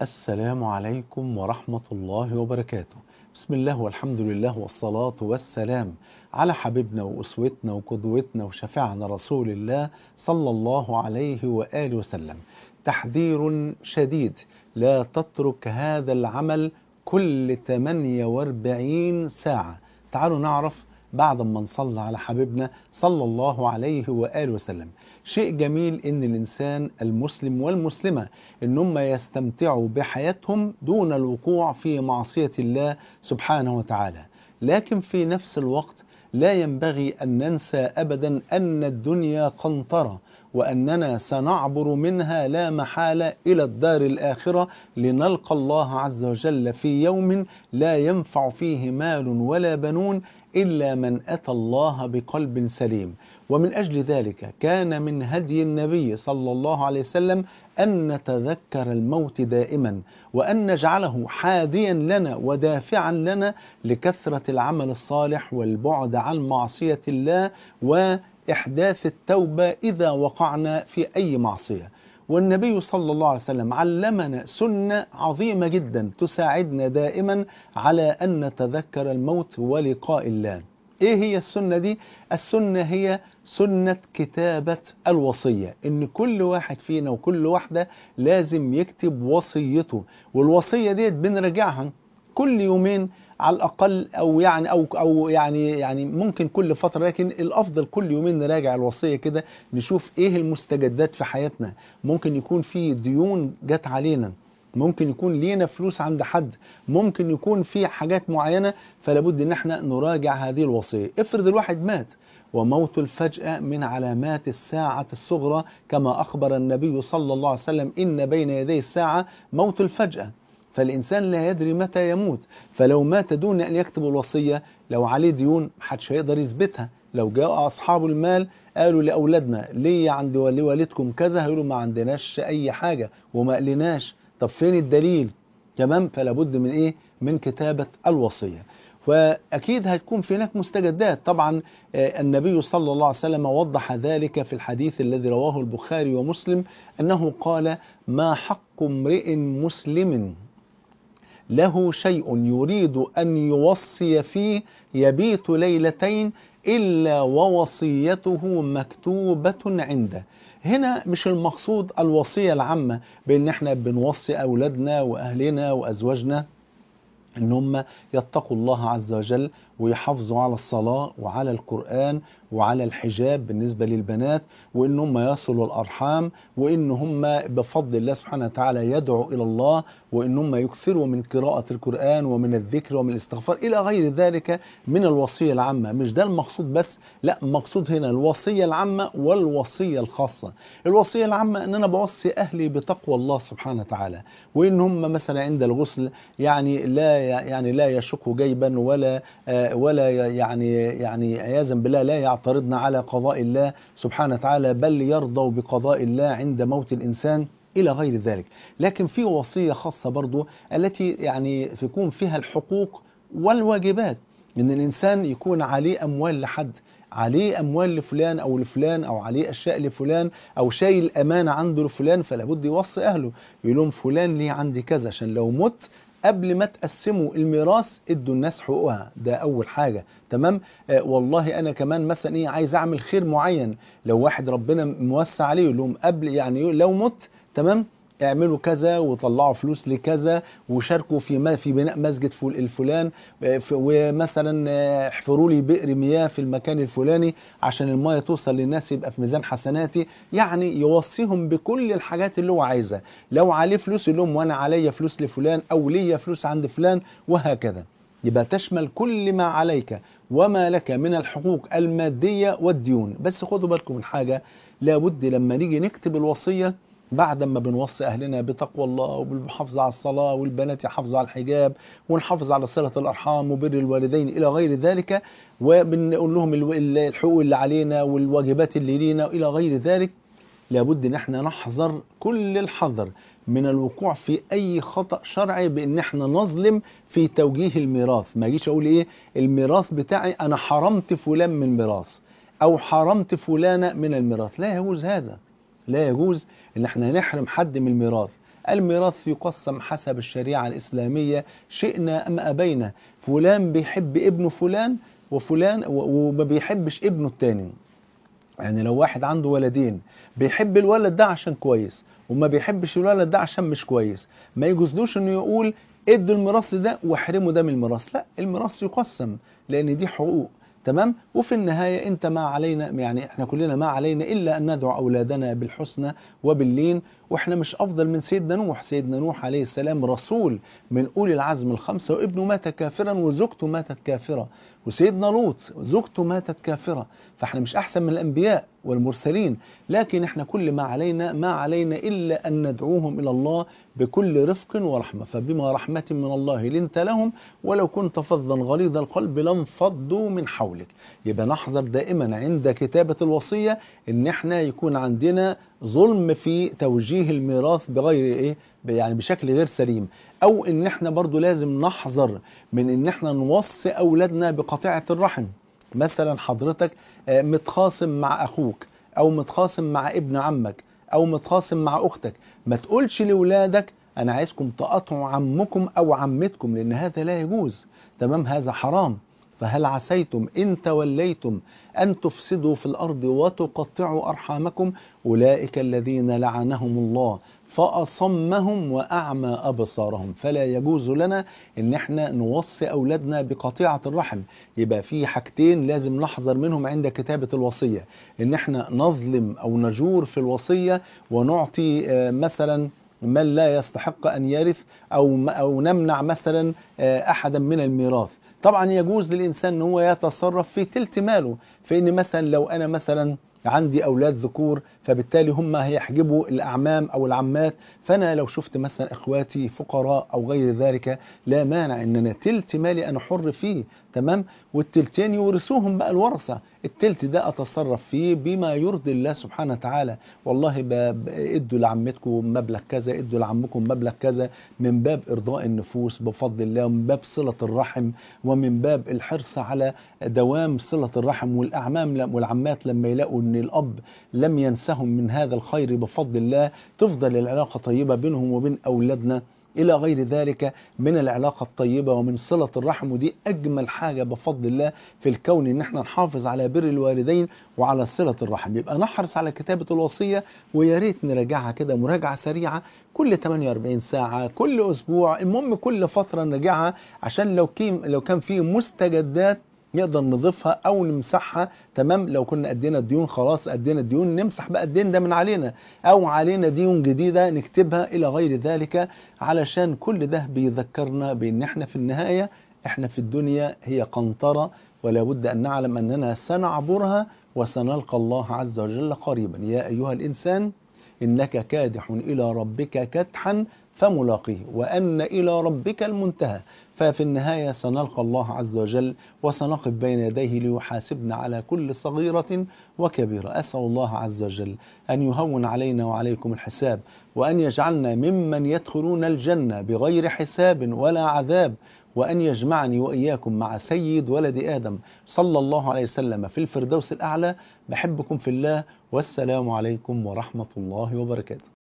السلام عليكم ورحمة الله وبركاته بسم الله والحمد لله والصلاة والسلام على حبيبنا وأسوتنا وقدوتنا وشفيعنا رسول الله صلى الله عليه وآله وسلم تحذير شديد لا تترك هذا العمل كل 48 ساعة تعالوا نعرف بعد ما نصلي على حبيبنا صلى الله عليه وآله وسلم شيء جميل ان الانسان المسلم والمسلمة ان هم يستمتعوا بحياتهم دون الوقوع في معصية الله سبحانه وتعالى لكن في نفس الوقت لا ينبغي أن ننسى أبدا أن الدنيا قنطرة وأننا سنعبر منها لا محالة إلى الدار الآخرة لنلقى الله عز وجل في يوم لا ينفع فيه مال ولا بنون إلا من أتى الله بقلب سليم ومن أجل ذلك كان من هدي النبي صلى الله عليه وسلم أن نتذكر الموت دائما وأن نجعله حاديا لنا ودافعا لنا لكثرة العمل الصالح والبعد عن معصية الله وإحداث التوبة إذا وقعنا في أي معصية والنبي صلى الله عليه وسلم علمنا سنة عظيمة جدا تساعدنا دائما على أن نتذكر الموت ولقاء الله ايه هي السنة دي السنة هي سنة كتابة الوصية ان كل واحد فينا وكل واحدة لازم يكتب وصيته والوصية ديت بنراجعها كل يومين على الاقل او يعني او او يعني يعني ممكن كل فتره لكن الافضل كل يومين نراجع الوصيه كده نشوف ايه المستجدات في حياتنا ممكن يكون في ديون جت علينا ممكن يكون لينا فلوس عند حد ممكن يكون في حاجات معينه فلا بد ان احنا نراجع هذه الوصيه افرض الواحد مات وموت الفجأة من علامات الساعة الصغرى كما أخبر النبي صلى الله عليه وسلم إن بين يدي الساعة موت الفجأة فالإنسان لا يدري متى يموت فلو مات دون أن يكتب الوصية لو عليه ديون محدش هيقدر يثبتها لو جاء أصحاب المال قالوا لأولادنا ليه عند والدكم كذا هيقولوا ما عندناش أي حاجة وما قلناش طب فين الدليل تمام فلا بد من إيه من كتابة الوصية فأكيد هتكون في هناك مستجدات طبعا النبي صلى الله عليه وسلم وضح ذلك في الحديث الذي رواه البخاري ومسلم أنه قال ما حق امرئ مسلم له شيء يريد أن يوصي فيه يبيت ليلتين إلا ووصيته مكتوبة عنده هنا مش المقصود الوصية العامة بأن احنا بنوصي أولادنا وأهلنا وأزواجنا ان هم يتقوا الله عز وجل ويحافظوا على الصلاة وعلى القرآن وعلى الحجاب بالنسبة للبنات وان هم يصلوا الأرحام وان هم بفضل الله سبحانه وتعالى يدعوا إلى الله وان هم يكثروا من قراءة القرآن ومن الذكر ومن الاستغفار إلى غير ذلك من الوصية العامة مش ده المقصود بس لا مقصود هنا الوصية العامة والوصية الخاصة الوصية العامة ان انا بوصي اهلي بتقوى الله سبحانه وتعالى وان هم مثلا عند الغسل يعني لا يعني لا يشق جيبا ولا ولا يعني يعني عياذا بالله لا يعترضن على قضاء الله سبحانه وتعالى بل يرضوا بقضاء الله عند موت الإنسان إلى غير ذلك لكن في وصية خاصة برضو التي يعني يكون فيها الحقوق والواجبات ان الإنسان يكون عليه أموال لحد عليه أموال لفلان أو لفلان أو عليه أشياء لفلان أو شايل أمانة عنده لفلان فلا بد يوصي أهله يقول لهم فلان ليه عندي كذا عشان لو مت قبل ما تقسموا الميراث ادوا الناس حقوقها ده اول حاجه تمام آه والله انا كمان مثلا ايه عايز اعمل خير معين لو واحد ربنا موسع عليه يقول لهم قبل يعني لو مت تمام اعملوا كذا وطلعوا فلوس لكذا وشاركوا في في بناء مسجد الفلان ومثلا احفروا لي بئر مياه في المكان الفلاني عشان المياه توصل للناس يبقى في ميزان حسناتي يعني يوصيهم بكل الحاجات اللي هو عايزها لو عليه فلوس يقول لهم وانا عليا فلوس لفلان او ليا فلوس عند فلان وهكذا يبقى تشمل كل ما عليك وما لك من الحقوق المادية والديون بس خدوا بالكم من حاجة لابد لما نيجي نكتب الوصية بعد ما بنوصي أهلنا بتقوى الله وبالمحافظة على الصلاة والبنات يحافظوا على الحجاب ونحافظ على صلة الأرحام وبر الوالدين إلى غير ذلك وبنقول لهم الحقوق اللي علينا والواجبات اللي لينا إلى غير ذلك لابد ان احنا نحذر كل الحذر من الوقوع في اي خطأ شرعي بان احنا نظلم في توجيه الميراث ما اجيش اقول ايه الميراث بتاعي انا حرمت فلان من الميراث او حرمت فلانة من الميراث لا يجوز هذا لا يجوز ان احنا نحرم حد من الميراث الميراث يقسم حسب الشريعة الإسلامية شئنا أم أبينا فلان بيحب ابنه فلان وفلان و- وما بيحبش ابنه التاني يعني لو واحد عنده ولدين بيحب الولد ده عشان كويس وما بيحبش الولد ده عشان مش كويس ما يجوزلوش انه يقول ادوا الميراث ده واحرموا ده من الميراث لا الميراث يقسم لان دي حقوق تمام وفي النهاية انت ما علينا يعني احنا كلنا ما علينا الا ان ندعو اولادنا بالحسنى وباللين واحنا مش افضل من سيدنا نوح سيدنا نوح عليه السلام رسول من اولي العزم الخمسة وابنه مات كافرا وزوجته ماتت كافرة وسيدنا لوط زوجته ماتت كافرة فاحنا مش احسن من الانبياء والمرسلين لكن احنا كل ما علينا ما علينا الا ان ندعوهم الى الله بكل رفق ورحمه فبما رحمه من الله لنت لهم ولو كنت فظا غليظ القلب لانفضوا من حولك يبقى نحذر دائما عند كتابه الوصيه ان احنا يكون عندنا ظلم في توجيه الميراث بغير ايه يعني بشكل غير سليم او ان احنا برضو لازم نحذر من ان احنا نوصي اولادنا بقطيعه الرحم مثلا حضرتك آه، متخاصم مع اخوك او متخاصم مع ابن عمك او متخاصم مع اختك ما تقولش لاولادك انا عايزكم تقاطعوا عمكم او عمتكم لان هذا لا يجوز تمام هذا حرام فهل عسيتم ان توليتم ان تفسدوا في الارض وتقطعوا ارحامكم اولئك الذين لعنهم الله فأصمهم وأعمى أبصارهم فلا يجوز لنا إن احنا نوصي أولادنا بقطيعة الرحم يبقى في حاجتين لازم نحذر منهم عند كتابة الوصية إن احنا نظلم أو نجور في الوصية ونعطي آه، مثلا من لا يستحق أن يرث أو أو نمنع مثلا آه، أحدا من الميراث طبعا يجوز للإنسان أن هو يتصرف في تلت ماله فإن مثلا لو أنا مثلا عندي اولاد ذكور فبالتالي هم هيحجبوا الاعمام او العمات فانا لو شفت مثلا اخواتي فقراء او غير ذلك لا مانع ان انا تلت مالي انا حر فيه تمام والتلتين يورثوهم بقى الورثه التلت ده اتصرف فيه بما يرضي الله سبحانه وتعالى والله ب- ب- ادوا لعمتكم مبلغ كذا ادوا لعمكم مبلغ كذا من باب ارضاء النفوس بفضل الله ومن باب صله الرحم ومن باب الحرص على دوام صله الرحم والاعمام لم- والعمات لما يلاقوا ان الاب لم ينسهم من هذا الخير بفضل الله تفضل العلاقه طيبه بينهم وبين اولادنا إلى غير ذلك من العلاقة الطيبة ومن صلة الرحم ودي أجمل حاجة بفضل الله في الكون إن احنا نحافظ على بر الوالدين وعلى صلة الرحم يبقى نحرص على كتابة الوصية ويا ريت نراجعها كده مراجعة سريعة كل 48 ساعة كل أسبوع المهم كل فترة نراجعها عشان لو كان لو كان في مستجدات نقدر نضيفها او نمسحها تمام لو كنا ادينا الديون خلاص ادينا الديون نمسح بقى الدين ده من علينا او علينا ديون جديده نكتبها الى غير ذلك علشان كل ده بيذكرنا بان احنا في النهايه احنا في الدنيا هي قنطره ولا بد ان نعلم اننا سنعبرها وسنلقى الله عز وجل قريبا يا ايها الانسان انك كادح الى ربك كدحا فملاقيه وان الى ربك المنتهى ففي النهايه سنلقى الله عز وجل وسنقف بين يديه ليحاسبنا على كل صغيره وكبيره اسال الله عز وجل ان يهون علينا وعليكم الحساب وان يجعلنا ممن يدخلون الجنه بغير حساب ولا عذاب وأن يجمعني وإياكم مع سيد ولد آدم صلى الله عليه وسلم في الفردوس الأعلى بحبكم في الله والسلام عليكم ورحمة الله وبركاته